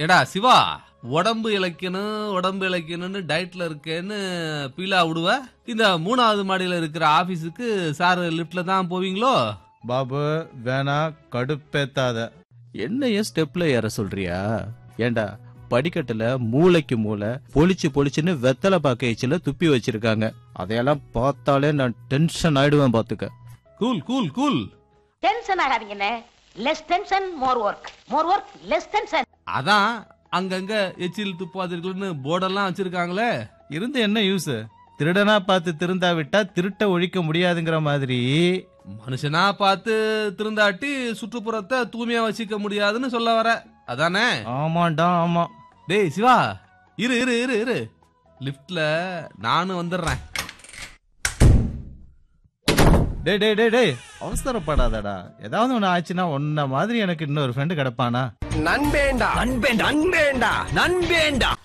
ஏடா சிவா உடம்பு இளைக்கணும் உடம்பு இளைக்கணும்னு டயட்ல இருக்கேன்னு பீலா விடுவ இந்த மூணாவது மாடியில இருக்கிற ஆபீஸுக்கு சார் லிப்ட்ல தான் போவீங்களோ பாபு வேணா கடுப்பேத்தாத என்னைய ஸ்டெப்ல ஏற சொல்றியா ஏண்டா படிக்கட்டுல மூளைக்கு மூளை பொளிச்சு பொளிச்சுன்னு வெத்தலை பாக்கைச்சில துப்பி வச்சிருக்காங்க அதையெல்லாம் பார்த்தாலே நான் டென்ஷன் ஆயிடுவேன் பாத்துக்க கூல் கூல் கூல் டென்ஷன் ஆகாதீங்கண்ணே less tension more work more work less tension அதான் அங்கங்க எச்சில் துப்பாதீர்கள்னு போர்டெல்லாம் வச்சிருக்காங்களே இருந்து என்ன யூஸ் திருடனா பார்த்து திருந்தா விட்டா திருட்ட ஒழிக்க முடியாதுங்கிற மாதிரி மனுஷனா பார்த்து திருந்தாட்டி சுற்றுப்புறத்தை தூய்மையா வச்சுக்க முடியாதுன்னு சொல்ல வர அதானே ஆமாண்டா ஆமா டேய் சிவா இரு இரு இரு இரு லிஃப்ட்ல நானும் வந்துடுறேன் டேய் டேய் டேய் டேய் அவசரப்படாதடா ஏதாவது ஒண்ணு ஆச்சுன்னா உன்ன மாதிரி எனக்கு இன்னொரு ஃப்ரெண்டு கிடப்பானா நண்பேண்டா நண்பேண்டா நண்பேண்டா நண்பேண்டா